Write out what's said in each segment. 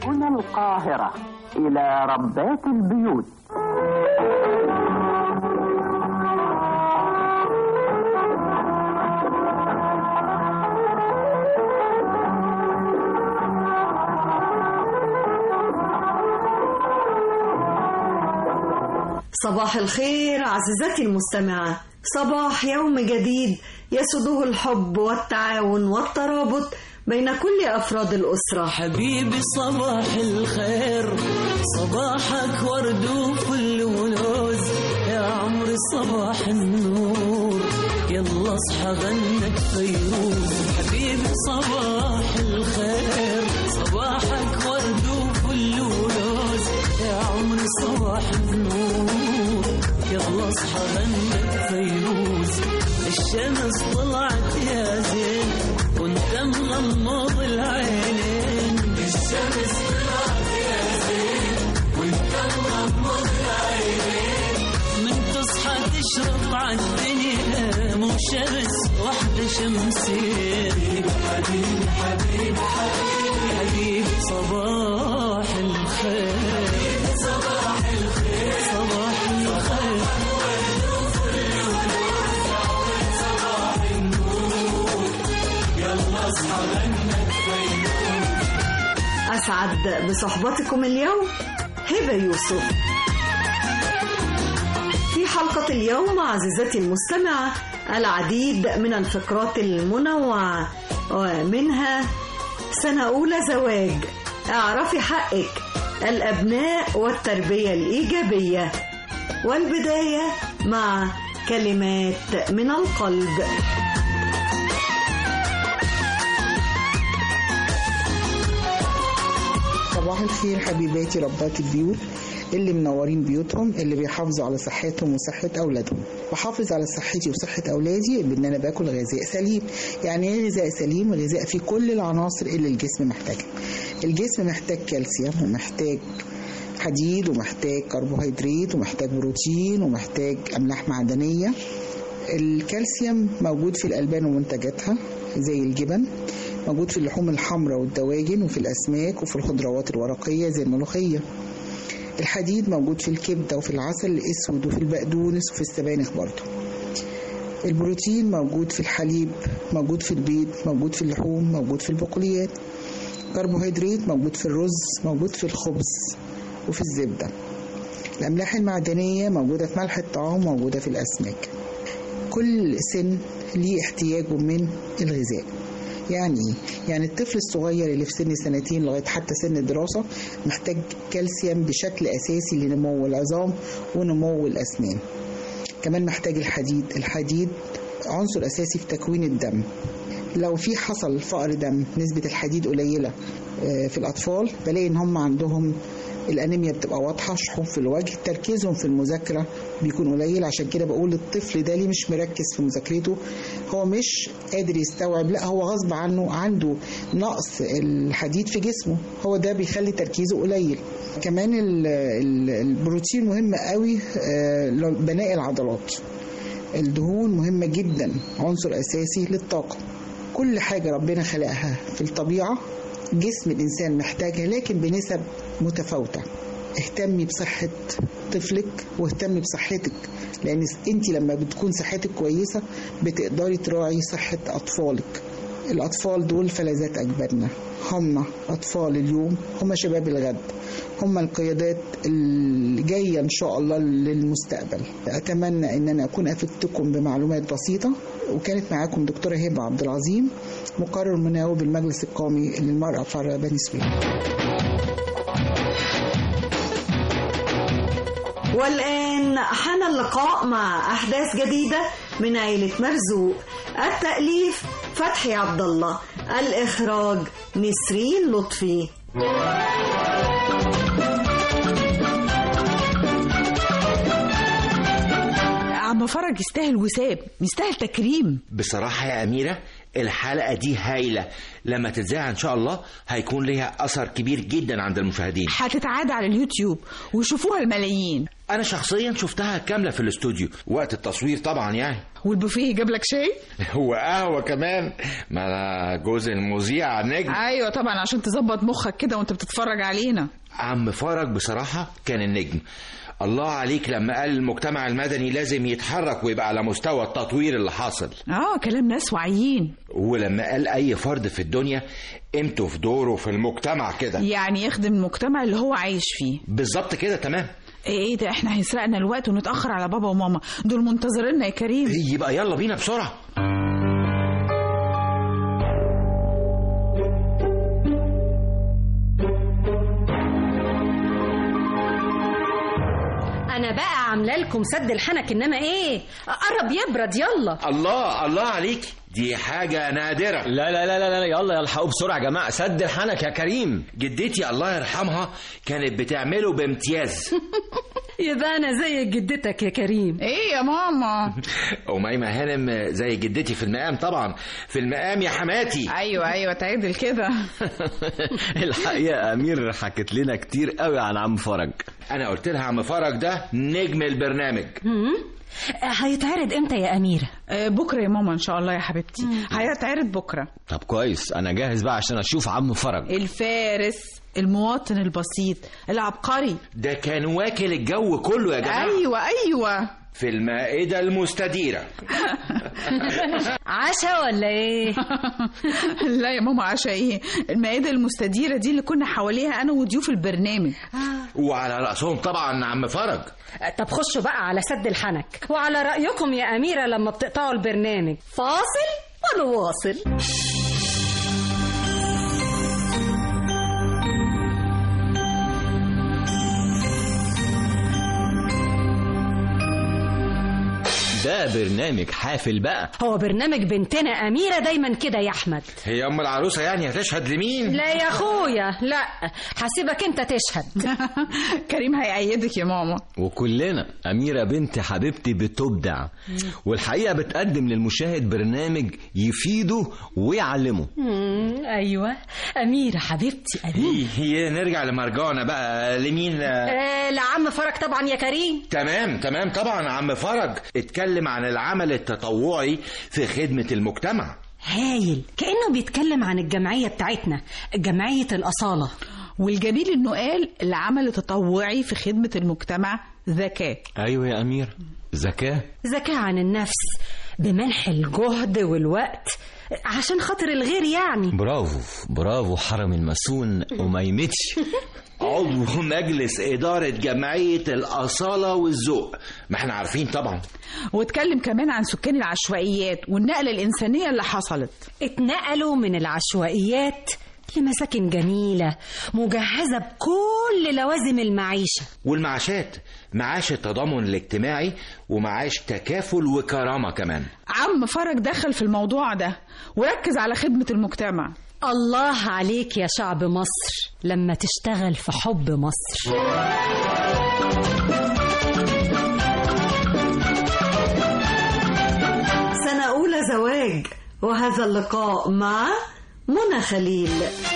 هنا القاهرة إلى ربات البيوت صباح الخير عزيزتي المستمعة صباح يوم جديد يسده الحب والتعاون والترابط بين كل أفراد الأسرة حبيبي صباح الخير صباحك ورد وفل ولوز يا عمري صباح النور يلا اصحى غنك فيروز حبيبي صباح الخير صباحك ورد وفل ولوز يا عمري صباح النور يلا اصحى غنك فيروز الشمس طلعت يا زين وانت مغمض العينين الشمس طلعت يا زين وانت مغمض العينين من تصحى تشرق عالدنيا مو شمس واحدة شمسين حبيبي حبيبي حبيبي حبيبي صباح الخير صباح الخير صباح الخير أسعد بصحبتكم اليوم هبة يوسف في حلقة اليوم عزيزتي المستمعة العديد من الفقرات المنوعة ومنها سنة أولى زواج اعرفي حقك الأبناء والتربية الإيجابية والبداية مع كلمات من القلب صباح الخير حبيباتي ربات البيوت اللي منورين بيوتهم اللي بيحافظوا على صحتهم وصحة أولادهم بحافظ على صحتي وصحة أولادي بإن أنا باكل غذاء سليم يعني إيه غذاء سليم غذاء فيه كل العناصر اللي الجسم محتاجها الجسم محتاج كالسيوم ومحتاج حديد ومحتاج كربوهيدرات ومحتاج بروتين ومحتاج أملاح معدنية الكالسيوم موجود في الألبان ومنتجاتها زي الجبن موجود في اللحوم الحمراء والدواجن وفي الأسماك وفي الخضروات الورقية زي الملوخية الحديد موجود في الكبدة وفي العسل الأسود وفي البقدونس وفي السبانخ برضه البروتين موجود في الحليب موجود في البيض موجود في اللحوم موجود في البقوليات كربوهيدرات موجود في الرز موجود في الخبز وفي الزبدة الأملاح المعدنية موجودة في ملح الطعام موجودة في الأسماك كل سن ليه احتياجه من الغذاء يعني ايه؟ يعني الطفل الصغير اللي في سن سنتين لغايه حتى سن الدراسه محتاج كالسيوم بشكل اساسي لنمو العظام ونمو الاسنان. كمان محتاج الحديد، الحديد عنصر اساسي في تكوين الدم. لو في حصل فقر دم نسبه الحديد قليله في الاطفال بلاقي ان هم عندهم الانيميا بتبقى واضحه شحوب في الوجه تركيزهم في المذاكره بيكون قليل عشان كده بقول الطفل ده ليه مش مركز في مذاكرته هو مش قادر يستوعب لا هو غصب عنه عنده نقص الحديد في جسمه هو ده بيخلي تركيزه قليل كمان ال ال البروتين مهم قوي لبناء العضلات الدهون مهمة جدا عنصر أساسي للطاقة كل حاجة ربنا خلقها في الطبيعة جسم الإنسان محتاجها لكن بنسب متفاوتة اهتمي بصحة طفلك واهتمي بصحتك لأن أنت لما بتكون صحتك كويسة بتقدري تراعي صحة أطفالك الأطفال دول فلذات أجبادنا هم أطفال اليوم هم شباب الغد هم القيادات اللي جاية إن شاء الله للمستقبل أتمنى أن أنا أكون أفدتكم بمعلومات بسيطة وكانت معاكم دكتورة هبة عبد العظيم مقرر مناوب المجلس القومي للمرأة فرع بني سويف والآن حان اللقاء مع أحداث جديدة من عيلة مرزوق التأليف فتحي عبد الله الإخراج نسرين لطفي عم فرج يستاهل وسام يستاهل تكريم بصراحة يا أميرة الحلقة دي هايلة لما تتذاع إن شاء الله هيكون ليها أثر كبير جدا عند المشاهدين هتتعاد على اليوتيوب ويشوفوها الملايين أنا شخصيا شفتها كاملة في الاستوديو وقت التصوير طبعا يعني والبوفيه جاب لك شاي وقهوة كمان ما أنا جوز المذيع نجم ايوه طبعا عشان تظبط مخك كده وانت بتتفرج علينا عم فرج بصراحة كان النجم الله عليك لما قال المجتمع المدني لازم يتحرك ويبقى على مستوى التطوير اللي حاصل اه كلام ناس واعيين ولما قال أي فرد في الدنيا قيمته في دوره في المجتمع كده يعني يخدم المجتمع اللي هو عايش فيه بالظبط كده تمام ايه ده احنا هيسرقنا الوقت ونتاخر على بابا وماما دول منتظريننا يا كريم يبقى يلا بينا بسرعة انا بقى عامله لكم سد الحنك انما ايه قرب يبرد يلا الله الله عليك دي حاجة نادرة لا لا لا لا لا يلا يلحقوا بسرعة يا جماعة سد الحنك يا كريم جدتي الله يرحمها كانت بتعمله بامتياز يبقى انا زي جدتك يا كريم ايه يا ماما أميمة هانم زي جدتي في المقام طبعا في المقام يا حماتي ايوه ايوه تعدل كده الحقيقة أمير حكت لنا كتير قوي عن عم فرج أنا قلت لها عم فرج ده نجم البرنامج هيتعرض امتى يا اميره آه، بكره يا ماما ان شاء الله يا حبيبتي هيتعرض بكره طب كويس أنا جاهز بقى عشان أشوف عم فرج الفارس المواطن البسيط العبقري ده كان واكل الجو كله يا جماعة ايوه ايوه في المائدة المستديرة عشا ولا ايه لا يا ماما عشا ايه المائده المستديره دي اللي كنا حواليها انا وضيوف البرنامج وعلى رأسهم طبعا عم فرج طب خشوا بقى على سد الحنك وعلى رايكم يا اميره لما بتقطعوا البرنامج فاصل ولا واصل ده برنامج حافل بقى هو برنامج بنتنا اميره دايما كده يا احمد هي أم العروسة يعني هتشهد لمين لا يا اخويا لا هسيبك انت تشهد كريم هيأيدك يا ماما وكلنا أميرة بنت حبيبتي بتبدع والحقيقة بتقدم للمشاهد برنامج يفيده ويعلمه مم، ايوه اميره حبيبتي اميره هي نرجع لمرجعنا بقى لمين آه، آه لعم فرج طبعا يا كريم تمام تمام طبعا عم فرج اتكلم عن العمل التطوعي في خدمة المجتمع هايل كانه بيتكلم عن الجمعيه بتاعتنا جمعيه الاصاله والجميل انه قال العمل التطوعي في خدمه المجتمع ذكاء أيوة يا أمير ذكاء ذكاء عن النفس بمنح الجهد والوقت عشان خاطر الغير يعني برافو برافو حرم المسون وما يمتش عضو مجلس إدارة جمعية الأصالة والذوق ما احنا عارفين طبعا واتكلم كمان عن سكان العشوائيات والنقله الانسانيه اللي حصلت اتنقلوا من العشوائيات لمساكن جميلة مجهزة بكل لوازم المعيشة والمعاشات معاش التضامن الاجتماعي ومعاش تكافل وكرامة كمان عم فرج دخل في الموضوع ده وركز على خدمه المجتمع الله عليك يا شعب مصر لما تشتغل في حب مصر سنة أولى زواج وهذا اللقاء مع منى خليل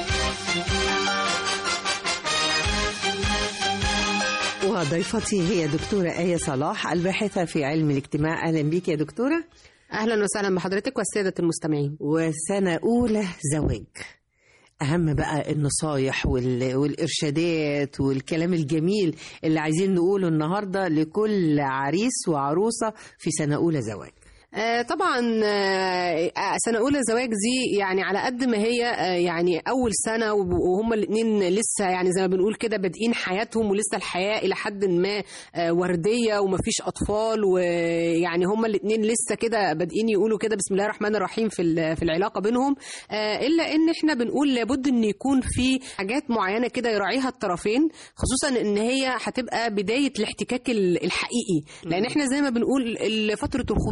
وضيفتي هي دكتورة آية صلاح الباحثة في علم الاجتماع أهلا بيك يا دكتورة اهلا وسهلا بحضرتك والساده المستمعين وسنة أولى زواج أهم بقى النصايح وال... والإرشادات والكلام الجميل اللي عايزين نقوله النهاردة لكل عريس وعروسة في سنة أولى زواج آه طبعا آه سنه اولى زواج دي يعني على قد ما هي آه يعني اول سنه وب- وهما الاثنين لسه يعني زي ما بنقول كده بادئين حياتهم ولسه الحياه الى حد ما آه ورديه ومفيش اطفال ويعني هما الاثنين لسه كده بادئين يقولوا كده بسم الله الرحمن الرحيم في ال- في العلاقه بينهم آه الا ان احنا بنقول لابد ان يكون في حاجات معينه كده يراعيها الطرفين خصوصا ان هي هتبقى بدايه الاحتكاك ال- الحقيقي لان احنا زي ما بنقول ال- فتره الخطوبه مهما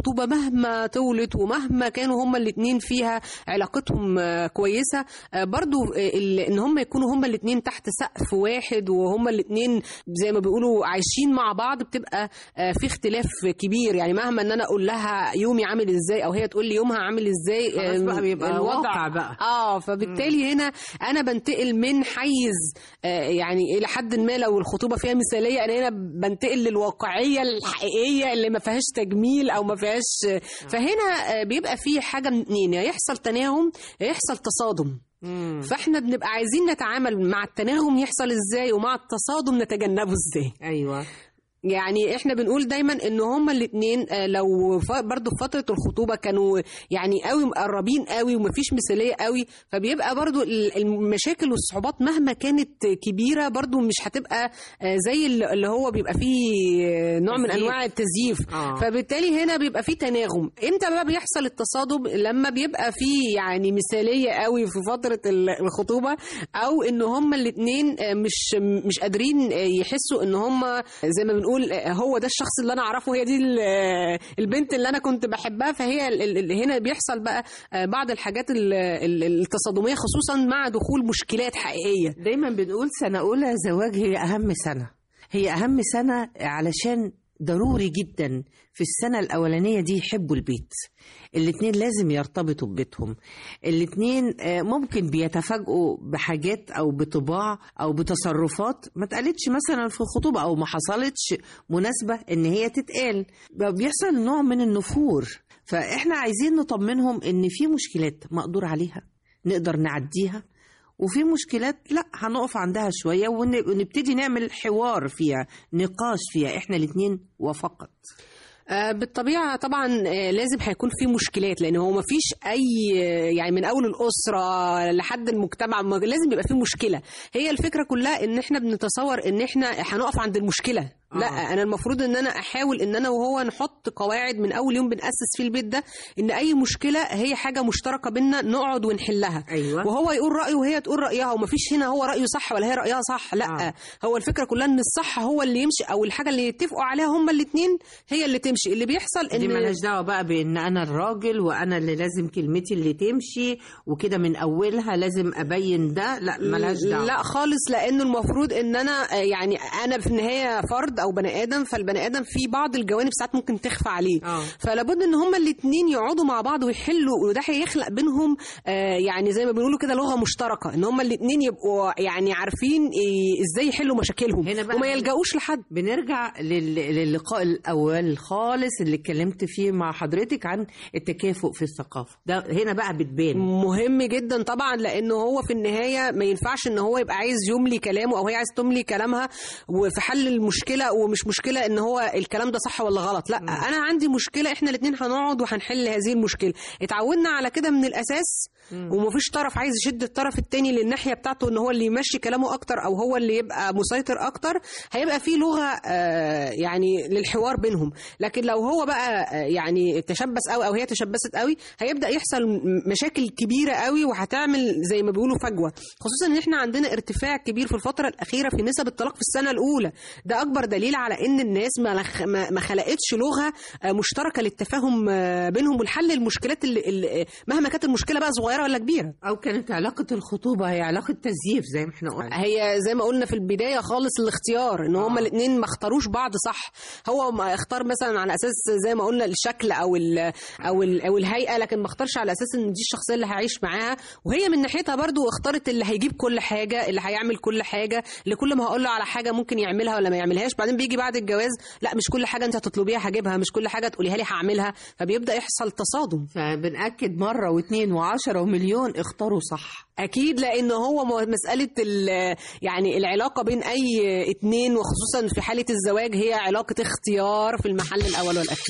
مهما طولت ومهما كانوا هما الاتنين فيها علاقتهم آه، كويسه آه، برضو آه، ال- ان هما يكونوا هما الاتنين تحت سقف واحد وهما الاتنين زي ما بيقولوا عايشين مع بعض بتبقى آه، في اختلاف كبير يعني مهما ان انا اقول لها يومي عامل ازاي او هي تقول لي يومها عامل ازاي خلاص بقى آم، بيبقى واقع بقى. اه فبالتالي هنا انا بنتقل من حيز آه، يعني الى حد ما لو الخطوبه فيها مثاليه انا هنا بنتقل للواقعيه الحقيقيه اللي ما فيهاش تجميل او ما فيهاش فهنا آه، بيبقى في حاجه من اتنين يا يحصل تناغم يا يحصل تصادم فاحنا بنبقى عايزين نتعامل مع التناغم يحصل ازاي ومع التصادم نتجنبه ازاي ايوه يعني احنا بنقول دايما ان هما الاثنين لو ف- برضو في فتره الخطوبه كانوا يعني قوي مقربين قوي ومفيش مثاليه قوي فبيبقى برضو ال- المشاكل والصعوبات مهما كانت كبيره برضو مش هتبقى آه، زي ال- اللي هو بيبقى فيه آه، نوع من تزييف. انواع التزييف آه. فبالتالي هنا بيبقى فيه تناغم امتى بقى بيحصل التصادم لما بيبقى فيه يعني مثاليه قوي في فتره ال- الخطوبه او ان هما الاثنين مش مش قادرين آه، يحسوا ان هما زي ما بنقول آه، هو ده الشخص اللي انا اعرفه هي دي ال- آه، البنت اللي انا كنت بحبها فهي ال- ال- ال- هنا بيحصل بقى آه، بعض الحاجات ال- ال- التصادميه خصوصا مع دخول مشكلات حقيقيه دايما بنقول سنة أولى زواج هي أهم سنة هي أهم سنة علشان ضروري جدا في السنة الأولانية دي يحبوا البيت الاتنين لازم يرتبطوا ببيتهم الاتنين آه، ممكن بيتفاجئوا بحاجات أو بطباع أو بتصرفات ما اتقالتش مثلا في الخطوبة أو ما حصلتش مناسبة إن هي تتقال بيحصل نوع من النفور فإحنا عايزين نطمنهم إن في مشكلات مقدور عليها نقدر نعديها وفي مشكلات لا هنقف عندها شوية ون- ونبتدي نعمل حوار فيها نقاش فيها احنا الاتنين وفقط آه، بالطبيعة طبعا آه، لازم هيكون في مشكلات لأن هو مفيش أي آه، يعني من أول الأسرة لحد المجتمع ما- لازم يبقى في مشكلة هي الفكرة كلها إن إحنا بنتصور إن إحنا هنقف عند المشكلة آه. لا انا المفروض ان انا احاول ان انا وهو نحط قواعد من اول يوم بناسس فيه البيت ده ان اي مشكله هي حاجه مشتركه بينا نقعد ونحلها أيوة. وهو يقول رايه وهي تقول رايها ومفيش هنا هو رايه صح ولا هي رايها صح لا آه. آه. هو الفكره كلها ان الصح هو اللي يمشي او الحاجه اللي يتفقوا عليها هما الاثنين هي اللي تمشي اللي بيحصل دي ان مالهاش دعوة بقى بان انا الراجل وانا اللي لازم كلمتي اللي تمشي وكده من اولها لازم ابين ده لا مالهاش دعوة لا خالص لانه المفروض ان انا آه، يعني انا في النهايه فرد او بني ادم فالبني ادم في بعض الجوانب ساعات ممكن تخفى عليه آه. فلابد ان هما الاثنين يقعدوا مع بعض ويحلوا وده هيخلق بينهم آه، يعني زي ما بنقولوا كده لغه مشتركه ان هما الاثنين يبقوا يعني عارفين إيه، ازاي يحلوا مشاكلهم هنا بقى وما يلجأوش لحد بنرجع لل- للقاء الاول خالص اللي اتكلمت فيه مع حضرتك عن التكافؤ في الثقافة ده هنا بقى بتبان مهم جدا طبعا لانه هو في النهايه ما ينفعش ان هو يبقى عايز يملي كلامه او هي عايز تملي كلامها وفي حل المشكله ومش مشكله ان هو الكلام ده صح ولا غلط لا انا عندي مشكله احنا الاثنين هنقعد وهنحل هذه المشكله اتعودنا على كده من الاساس ومفيش طرف عايز يشد الطرف التاني للناحيه بتاعته ان هو اللي يمشي كلامه اكتر او هو اللي يبقى مسيطر اكتر هيبقى في لغه آه، يعني للحوار بينهم لكن لو هو بقى آه، يعني تشبث قوي او هي تشبثت قوي هيبدا يحصل م- مشاكل كبيره قوي وهتعمل زي ما بيقولوا فجوه خصوصا ان احنا عندنا ارتفاع كبير في الفتره الاخيره في نسب الطلاق في السنه الاولى ده اكبر دليل على ان الناس ما لخ- ما ما خلقتش لغه آه، مشتركه للتفاهم آه، بينهم والحل المشكلات اللي اللي- مهما كانت المشكله بقى صغيره ولا كبيره او كانت علاقة الخطوبة هي علاقة تزييف زي ما احنا قلنا هي زي ما قلنا في البدايه خالص الاختيار ان هما الاثنين ما اختاروش بعض صح هو ما اختار مثلا على اساس زي ما قلنا الشكل او ال او ال او الهيئه لكن ما اختارش على اساس ان دي الشخصيه اللي هعيش معاها وهي من ناحيتها برضو اختارت اللي هيجيب كل حاجه اللي هيعمل كل حاجه اللي كل ما هقول له على حاجه ممكن يعملها ولا ما يعملهاش بعدين بيجي بعد الجواز لا مش كل حاجه انت هتطلبيها هجيبها مش كل حاجه تقوليها لي هعملها فبيبدا يحصل تصادم فبنأكد مرة واثنين وعشرة ومليون اختاروا صح اكيد لان هو م- مساله ال- يعني العلاقه بين اي اتنين وخصوصا في حاله الزواج هي علاقه اختيار في المحل الاول والاخير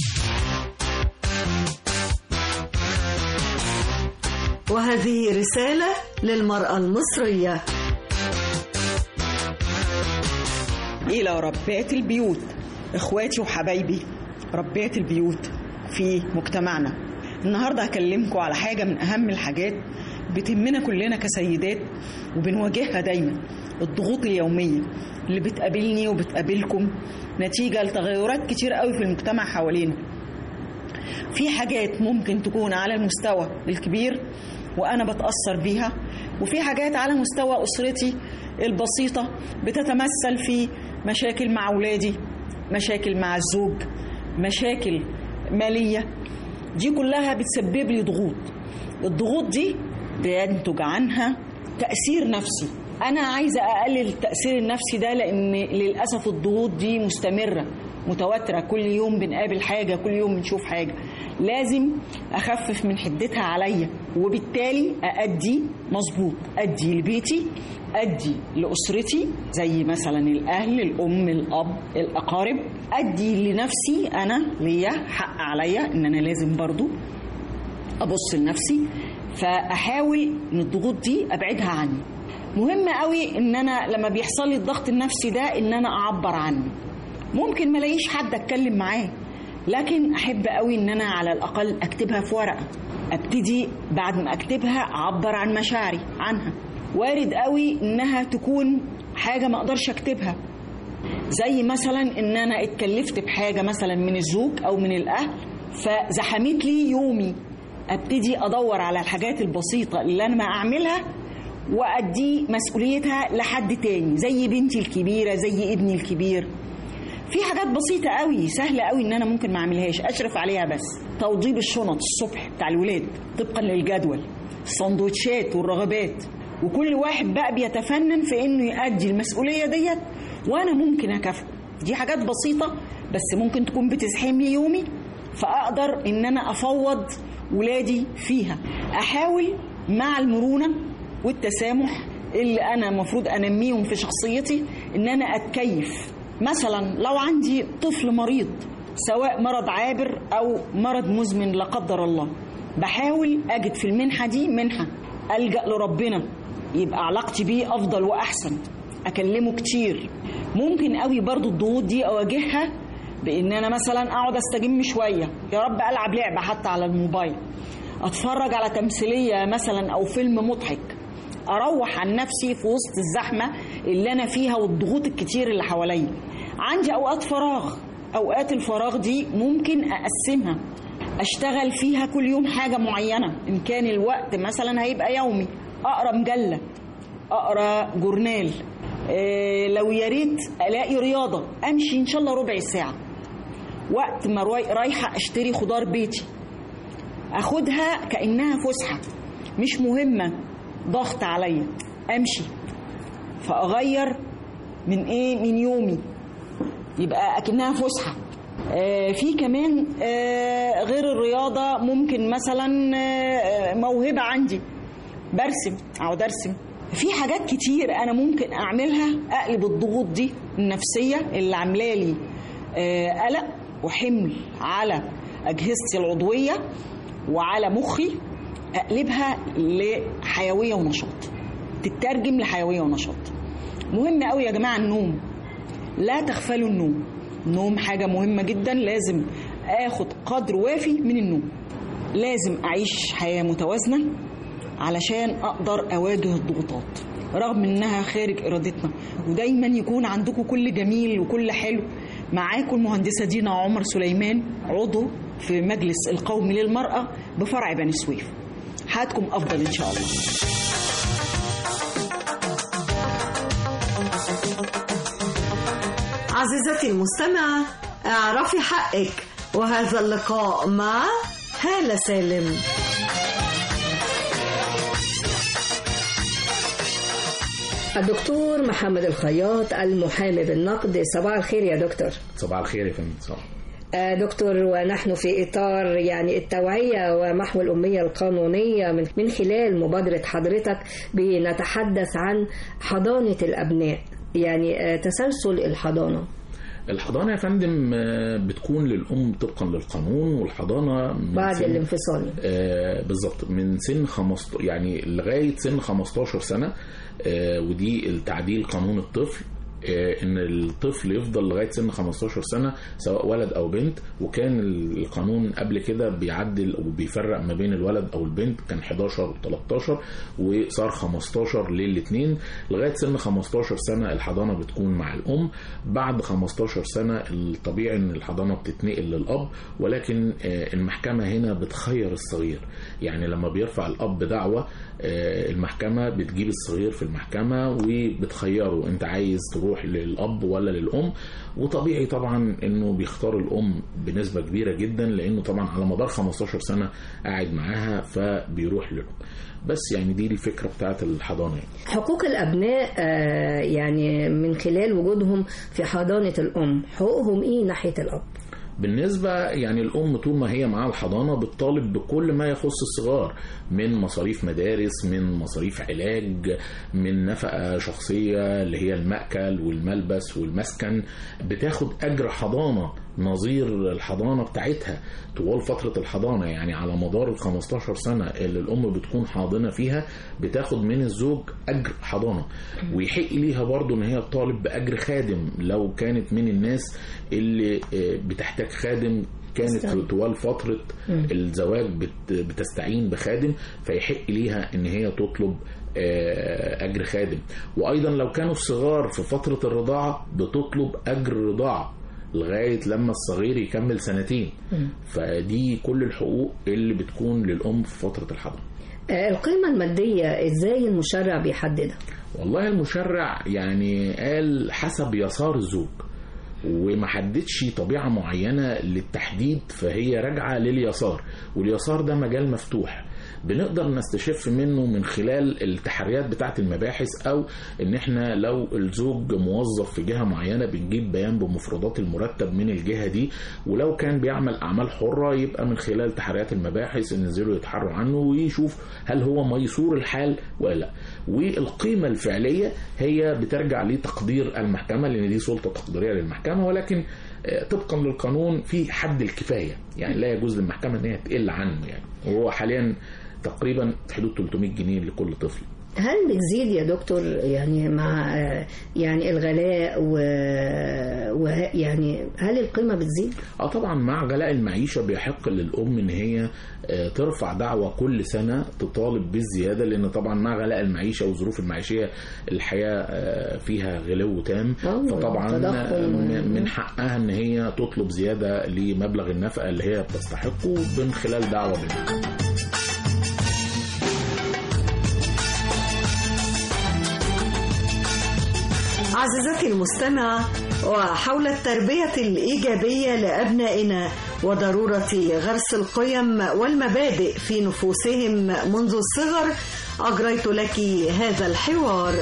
وهذه رسالة للمرأة المصرية إلى ربات البيوت إخواتي وحبايبي ربات البيوت في مجتمعنا النهاردة هكلمكم على حاجة من أهم الحاجات بتهمنا كلنا كسيدات وبنواجهها دايما الضغوط اليومية اللي بتقابلني وبتقابلكم نتيجة لتغيرات كتير قوي في المجتمع حوالينا في حاجات ممكن تكون على المستوى الكبير وانا بتاثر بيها وفي حاجات على مستوى اسرتي البسيطه بتتمثل في مشاكل مع اولادي مشاكل مع الزوج مشاكل ماليه دي كلها بتسبب لي ضغوط الضغوط دي بينتج عنها تاثير نفسي انا عايزه اقلل التاثير النفسي ده لان للاسف الضغوط دي مستمره متواتره كل يوم بنقابل حاجه كل يوم بنشوف حاجه لازم اخفف من حدتها عليا وبالتالي اادي مظبوط ادي لبيتي ادي لاسرتي زي مثلا الاهل الام الاب الاقارب ادي لنفسي انا ليا حق عليا ان انا لازم برضو ابص لنفسي فاحاول ان الضغوط دي ابعدها عني مهم قوي ان انا لما بيحصل لي الضغط النفسي ده ان انا اعبر عنه ممكن ما الاقيش حد اتكلم معاه لكن احب قوي ان انا على الاقل اكتبها في ورقه ابتدي بعد ما اكتبها اعبر عن مشاعري عنها وارد قوي انها تكون حاجه ما اقدرش اكتبها زي مثلا ان انا اتكلفت بحاجه مثلا من الزوج او من الاهل فزحمت لي يومي ابتدي ادور على الحاجات البسيطه اللي انا ما اعملها وادي مسؤوليتها لحد تاني زي بنتي الكبيره زي ابني الكبير في حاجات بسيطه قوي سهله قوي ان انا ممكن ما اعملهاش اشرف عليها بس توضيب الشنط الصبح بتاع الولاد طبقا للجدول السندوتشات والرغبات وكل واحد بقى بيتفنن في انه يؤدي المسؤوليه ديت وانا ممكن اكافئه دي حاجات بسيطه بس ممكن تكون بتزحم لي يومي فاقدر ان انا افوض ولادي فيها احاول مع المرونه والتسامح اللي انا المفروض انميهم في شخصيتي ان انا اتكيف مثلا لو عندي طفل مريض سواء مرض عابر او مرض مزمن لا قدر الله بحاول اجد في المنحه دي منحه الجا لربنا يبقى علاقتي بيه افضل واحسن اكلمه كتير ممكن قوي برضو الضغوط دي اواجهها بان انا مثلا اقعد استجم شويه يا رب العب لعبه حتى على الموبايل اتفرج على تمثيليه مثلا او فيلم مضحك اروح عن نفسي في وسط الزحمه اللي انا فيها والضغوط الكتير اللي حواليا عندي اوقات فراغ اوقات الفراغ دي ممكن اقسمها اشتغل فيها كل يوم حاجه معينه ان كان الوقت مثلا هيبقى يومي اقرا مجله اقرا جورنال إيه لو يا ريت الاقي رياضه امشي ان شاء الله ربع ساعه وقت ما رايحه اشتري خضار بيتي اخدها كانها فسحه مش مهمه ضغط عليا امشي فاغير من ايه من يومي يبقى اكنها فسحه آه في كمان آه غير الرياضه ممكن مثلا آه موهبه عندي برسم اقعد ارسم في حاجات كتير انا ممكن اعملها اقلب الضغوط دي النفسيه اللي عامله لي قلق وحمل على اجهزتي العضويه وعلى مخي اقلبها لحيويه ونشاط تترجم لحيويه ونشاط مهم قوي يا جماعه النوم لا تغفلوا النوم النوم حاجه مهمه جدا لازم اخد قدر وافي من النوم لازم اعيش حياه متوازنه علشان اقدر اواجه الضغوطات رغم انها خارج ارادتنا ودايما يكون عندكم كل جميل وكل حلو معاكم المهندسه دينا عمر سليمان عضو في مجلس القومي للمراه بفرع بني سويف حياتكم افضل ان شاء الله عزيزتي المستمعه اعرفي حقك وهذا اللقاء مع هاله سالم الدكتور محمد الخياط المحامي بالنقد صباح الخير يا دكتور صباح الخير يا فندم صباح دكتور ونحن في إطار يعني التوعية ومحو الأمية القانونية من, من خلال مبادرة حضرتك بنتحدث عن حضانة الأبناء يعني تسلسل الحضانة الحضانة يا فندم بتكون للأم طبقا للقانون والحضانة من بعد سن الانفصال آه بالظبط من سن 15 يعني لغاية سن 15 سنة آه ودي التعديل قانون الطفل آه، ان الطفل يفضل لغايه سن 15 سنه سواء ولد او بنت وكان القانون قبل كده بيعدل وبيفرق ما بين الولد او البنت كان 11 و13 وصار 15 للاثنين لغايه سن 15 سنه الحضانه بتكون مع الام بعد 15 سنه الطبيعي ان الحضانه بتتنقل للاب ولكن آه، المحكمه هنا بتخير الصغير يعني لما بيرفع الاب دعوه آه، المحكمه بتجيب الصغير في المحكمه وبتخيره انت عايز تروح للاب ولا للام وطبيعي طبعا انه بيختار الام بنسبه كبيره جدا لانه طبعا على مدار 15 سنه قاعد معاها فبيروح للام بس يعني دي الفكره بتاعت الحضانه يعني. حقوق الأبناء آه، يعني من خلال وجودهم في حضانة الأم حقوقهم إيه ناحية الأب؟ بالنسبة يعني الأم طول ما هي معاها الحضانة بتطالب بكل ما يخص الصغار من مصاريف مدارس من مصاريف علاج من نفقة شخصية اللي هي المأكل والملبس والمسكن بتاخد أجر حضانة نظير الحضانة بتاعتها طوال فترة الحضانة يعني على مدار ال 15 سنة اللي الأم بتكون حاضنة فيها بتاخد من الزوج أجر حضانة ويحق ليها برضو إن هي تطالب بأجر خادم لو كانت من الناس اللي آه، بتحتاج خادم كانت استنى. طوال فترة مم. الزواج بت- بتستعين بخادم فيحق ليها ان هي تطلب آه، اجر خادم وايضا لو كانوا الصغار في فترة الرضاعة بتطلب اجر رضاعة لغاية لما الصغير يكمل سنتين فدي كل الحقوق اللي بتكون للأم في فترة الحضانة آه، القيمة المادية إزاي المشرع بيحددها؟ والله المشرع يعني قال حسب يسار الزوج وما حددش طبيعة معينة للتحديد فهي راجعة لليسار واليسار ده مجال مفتوح بنقدر نستشف منه من خلال التحريات بتاعة المباحث او ان احنا لو الزوج موظف في جهة معينة بنجيب بيان بمفردات المرتب من الجهة دي ولو كان بيعمل اعمال حرة يبقى من خلال تحريات المباحث ينزلوا يتحروا عنه ويشوف هل هو ميسور الحال ولا لا والقيمة الفعلية هي بترجع لتقدير المحكمة لان دي سلطة تقديرية للمحكمة ولكن آه، طبقا للقانون في حد الكفاية يعني لا يجوز للمحكمة ان هي تقل عنه يعني وهو حاليا تقريبا في حدود 300 جنيه لكل طفل هل بتزيد يا دكتور يعني مع آه، يعني الغلاء و... و... يعني هل القيمة بتزيد؟ اه طبعا مع غلاء المعيشه بيحق للام ان هي آه، ترفع دعوه كل سنه تطالب بالزياده لان طبعا مع غلاء المعيشه والظروف المعيشيه الحياه آه، فيها غلو تام فطبعا تضخم. آه، من- من حقها ان هي تطلب زياده لمبلغ النفقه اللي هي بتستحقه من خلال دعوه منها عزيزتي المستمعة وحول التربية الإيجابية لأبنائنا وضرورة غرس القيم والمبادئ في نفوسهم منذ الصغر أجريت لك هذا الحوار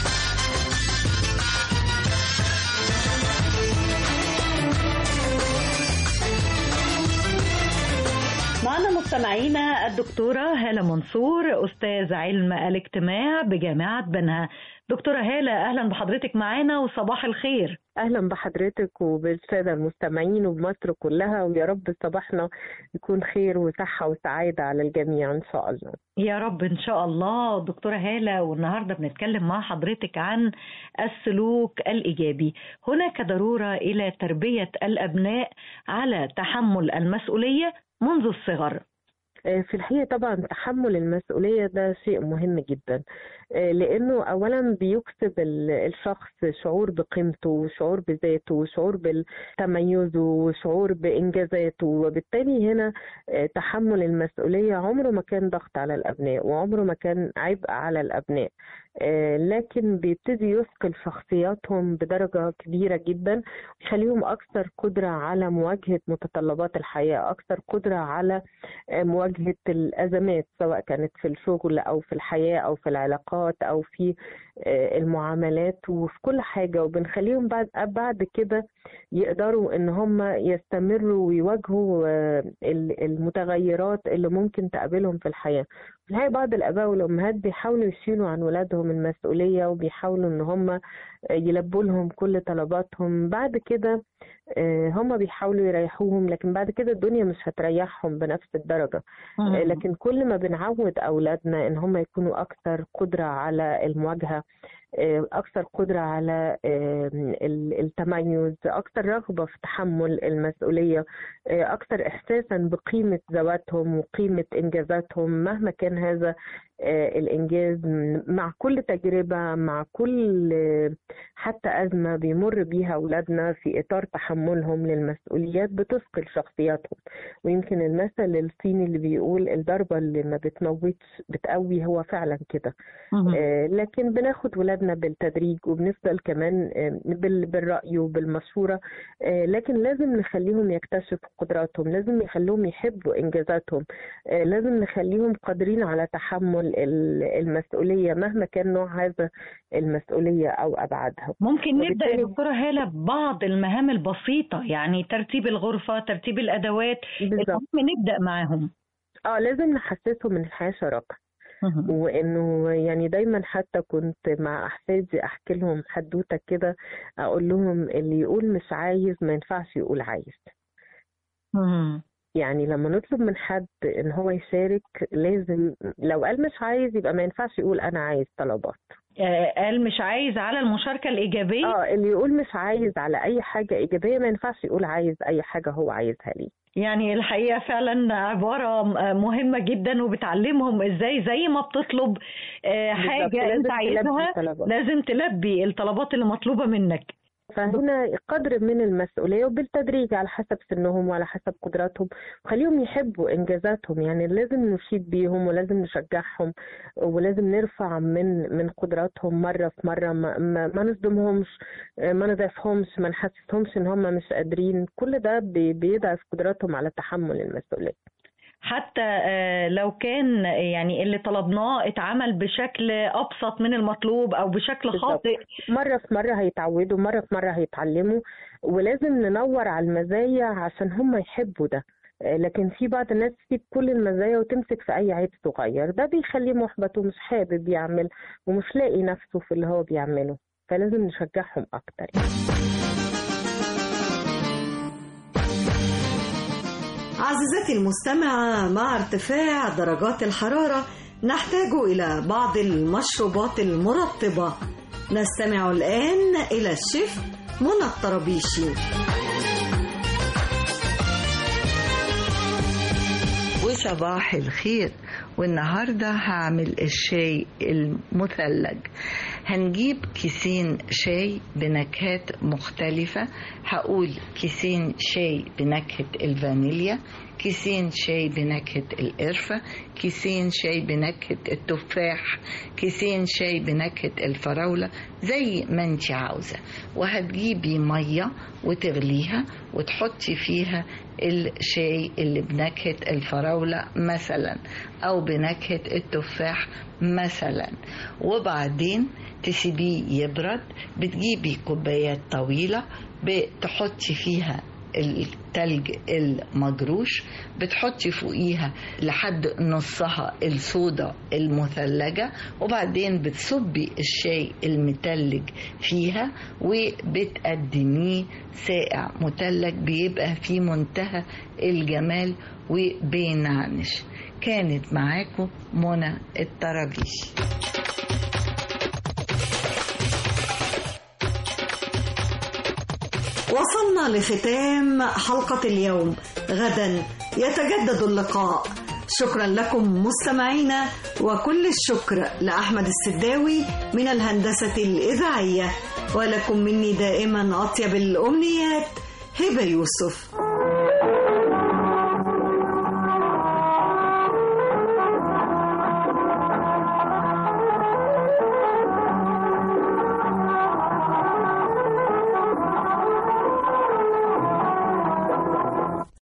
معنا مستمعينا الدكتورة هالة منصور أستاذ علم الاجتماع بجامعة بنها دكتورة هالة أهلا بحضرتك معانا وصباح الخير اهلا بحضرتك وبالساده المستمعين وبمصر كلها ويا رب صباحنا يكون خير وصحه وسعاده على الجميع ان شاء الله يا رب إن شاء الله دكتورة هالة والنهاردة بنتكلم مع حضرتك عن السلوك الإيجابي هناك ضرورة إلى تربية الأبناء على تحمل المسؤولية منذ الصغر آه، في الحقيقة طبعا تحمل المسؤولية ده شيء مهم جدا آه، لأنه أولا بيكسب ال- الشخص شعور بقيمته وشعور بذاته وشعور بتميزه وشعور بإنجازاته وبالتالي هنا آه، تحمل المسؤولية عمره ما كان ضغط على الأبناء وعمره ما كان عبء على الأبناء آه، لكن بيبتدي يثقل شخصياتهم بدرجة كبيرة جدا يخليهم أكثر قدرة على مواجهة متطلبات الحياة أكثر قدرة على آه، مواجهة الأزمات سواء كانت في الشغل أو في الحياة أو في العلاقات أو في آه، المعاملات وفي كل حاجة وبنخليهم بعد بعد كده يقدروا إن هم يستمروا ويواجهوا آه، ال- المتغيرات اللي ممكن تقابلهم في الحياة في الحقيقة بعض الآباء والأمهات بيحاولوا يشيلوا عن ولادهم المسؤولية وبيحاولوا إن هم يلبوا لهم كل طلباتهم بعد كده آه، هم بيحاولوا يريحوهم لكن بعد كده الدنيا مش هتريحهم بنفس الدرجة مم. آه، لكن كل ما بنعود أولادنا إن هم يكونوا أكثر قدرة على المواجهة آه، أكثر قدرة على آه، ال- التميز أكثر رغبة في تحمل المسؤولية آه، أكثر إحساسا بقيمة ذواتهم وقيمة إنجازاتهم مهما كان هذا آه، الإنجاز م- مع كل تجربة مع كل آه، حتى أزمة بيمر بيها أولادنا في إطار تحملهم للمسؤوليات بتثقل شخصياتهم ويمكن المثل الصيني اللي بيقول الضربة اللي ما بتموتش بتقوي هو فعلا كده آه، لكن بناخد ولادنا بالتدريج وبنفضل كمان آه، بال- بالرأي وبالمشورة آه، لكن لازم نخليهم يكتشفوا قدراتهم لازم نخليهم يحبوا إنجازاتهم آه، لازم نخليهم قادرين على تحمل ال- المسؤولية مهما كان نوع هذا المسؤولية أو أبعادها ممكن نبدا يا وبالتالي- دكتوره هاله ببعض المهام البسيطه يعني ترتيب الغرفه ترتيب الادوات المهم نبدا معاهم اه لازم نحسسهم ان الحياة شراكة وانه يعني دايما حتى كنت مع احفادي احكي لهم حدوته كده اقول لهم اللي يقول مش عايز ما ينفعش يقول عايز يعني لما نطلب من حد ان هو يشارك لازم لو قال مش عايز يبقى ما ينفعش يقول انا عايز طلبات آه، قال مش عايز على المشاركه الايجابيه اه اللي يقول مش عايز على اي حاجة ايجابية ما ينفعش يقول عايز اي حاجة هو عايزها ليه يعني الحقيقة فعلا عبارة مهمة جدا وبتعلمهم ازاي زي ما بتطلب آه، بالظبط، حاجة لازم انت تلبي عايزها الطلبات. لازم تلبي الطلبات اللي مطلوبة منك فهنا قدر من المسؤولية وبالتدريج على حسب سنهم وعلى حسب قدراتهم وخليهم يحبوا إنجازاتهم يعني لازم نشيد بيهم ولازم نشجعهم ولازم نرفع من من قدراتهم مرة في مرة ما, ما, ما نصدمهمش ما نضعفهمش ما نحسسهمش إن هم مش قادرين كل ده بي- بيضعف قدراتهم على تحمل المسؤولية حتى آه، لو كان يعني اللي طلبناه اتعمل بشكل أبسط من المطلوب أو بشكل بالظبط. خاطئ مرة في مرة هيتعودوا مرة في مرة هيتعلموا ولازم ننور على المزايا عشان هم يحبوا ده آه، لكن في بعض الناس تسيب كل المزايا وتمسك في أي عيب صغير ده بيخليه محبط ومش حابب يعمل ومش لاقي نفسه في اللي هو بيعمله فلازم نشجعهم أكتر عزيزتي المستمعة مع ارتفاع درجات الحرارة نحتاج إلى بعض المشروبات المرطبة نستمع الآن إلى الشيف منى الطربيشي وصباح الخير والنهاردة هعمل الشاي المثلج هنجيب كيسين شاي بنكهات مختلفة هقول كيسين شاي بنكهة الفانيليا كيسين شاي بنكهة القرفة كيسين شاي بنكهة التفاح كيسين شاي بنكهة الفراولة زي ما انت عاوزة وهتجيبي مية وتغليها وتحطي فيها الشاي اللي بنكهة الفراولة مثلا أو بنكهة التفاح مثلا وبعدين تسيبيه يبرد بتجيبي كوبايات طويلة بتحطي فيها التلج المجروش بتحطي فوقيها لحد نصها الصودا المثلجة وبعدين بتصبي الشاي المتلج فيها وبتقدميه ساقع متلج بيبقى في منتهى الجمال وبينعنش كانت معاكم منى الطرابيش وصلنا لختام حلقة اليوم غدا يتجدد اللقاء شكرا لكم مستمعينا وكل الشكر لأحمد السداوي من الهندسة الإذاعية ولكم مني دائما أطيب الأمنيات هبة يوسف